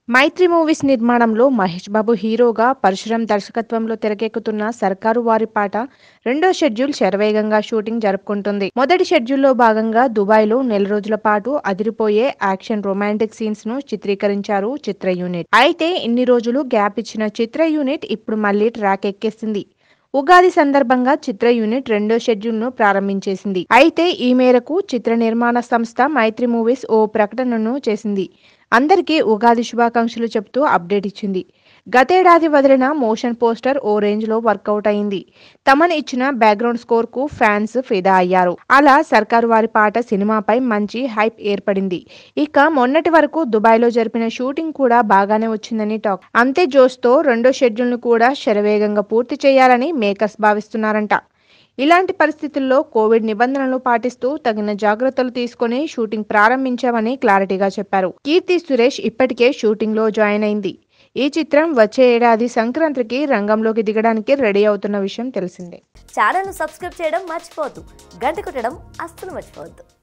మైత్రి movies నిర్మాణంలో మహేష్ బాబు హీరోగా పరశురాం దర్శకత్వంలో తెరకెక్కుతున్న సర్కారు వారి పాట రెండో షెడ్యూల్ శరవేగంగా షూటింగ్ జరుపుకుంటుంది మొదటి షెడ్యూల్లో భాగంగా దుబాయ్లో నెల రోజుల పాటు అదిరిపోయే యాక్షన్ రొమాంటిక్ సీన్స్ ను చిత్రీకరించారు చిత్ర యూనిట్ అయితే ఇన్ని రోజులు గ్యాప్ ఇచ్చిన చిత్ర యూనిట్ ఇప్పుడు మళ్ళీ ట్రాక్ ఎక్కేసింది ఉగాది సందర్భంగా చిత్ర యూనిట్ రెండో షెడ్యూల్ ను ప్రారంభించేసింది అయితే ఈ మేరకు చిత్ర నిర్మాణ సంస్థ మైత్రి మూవీస్ ఓ ప్రకటనను చేసింది అందరికీ ఉగాది శుభాకాంక్షలు చెప్తూ అప్డేట్ ఇచ్చింది గతేడాది వదిలిన మోషన్ పోస్టర్ ఓ రేంజ్ లో వర్కౌట్ అయింది తమను ఇచ్చిన బ్యాక్గ్రౌండ్ స్కోర్ కు ఫ్యాన్స్ ఫిదా అయ్యారు అలా సర్కారు వారి పాట సినిమాపై మంచి హైప్ ఏర్పడింది ఇక మొన్నటి వరకు దుబాయ్ లో జరిపిన షూటింగ్ కూడా బాగానే వచ్చిందని టాక్ అంతే జోష్తో రెండో షెడ్యూల్ ను కూడా శరవేగంగా పూర్తి చేయాలని మేకర్స్ భావిస్తున్నారంట ఇలాంటి పరిస్థితుల్లో కోవిడ్ నిబంధనలు పాటిస్తూ తగిన జాగ్రత్తలు తీసుకుని షూటింగ్ ప్రారంభించామని క్లారిటీగా చెప్పారు కీర్తి సురేష్ ఇప్పటికే షూటింగ్ లో జాయిన్ అయింది ఈ చిత్రం వచ్చే ఏడాది సంక్రాంతికి రంగంలోకి దిగడానికి రెడీ అవుతున్న విషయం తెలిసిందే ఛానల్ను సబ్స్క్రైబ్ చేయడం మర్చిపోవద్దు గంట కొట్టడం అస్సలు మర్చిపోవద్దు